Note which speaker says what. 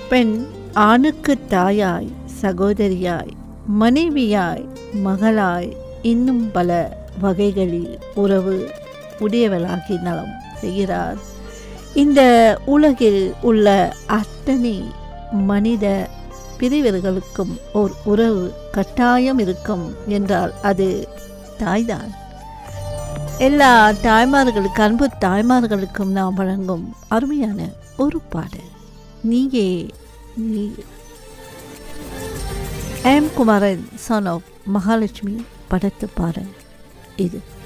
Speaker 1: பெண் ஆணுக்கு தாயாய் சகோதரியாய் மனைவியாய் மகளாய் இன்னும் பல வகைகளில் உறவு உடையவளாகி நலம் செய்கிறார் இந்த உலகில் உள்ள அத்தனை மனித பிரிவர்களுக்கும் ஓர் உறவு கட்டாயம் இருக்கும் என்றால் அது தாய்தான் எல்லா தாய்மார்களுக்கு அன்பு தாய்மார்களுக்கும் நாம் வழங்கும் அருமையான ஒரு பாடல் நீயே நீ M Kumaran son of Mahalakshmi படத்து பாடல் இது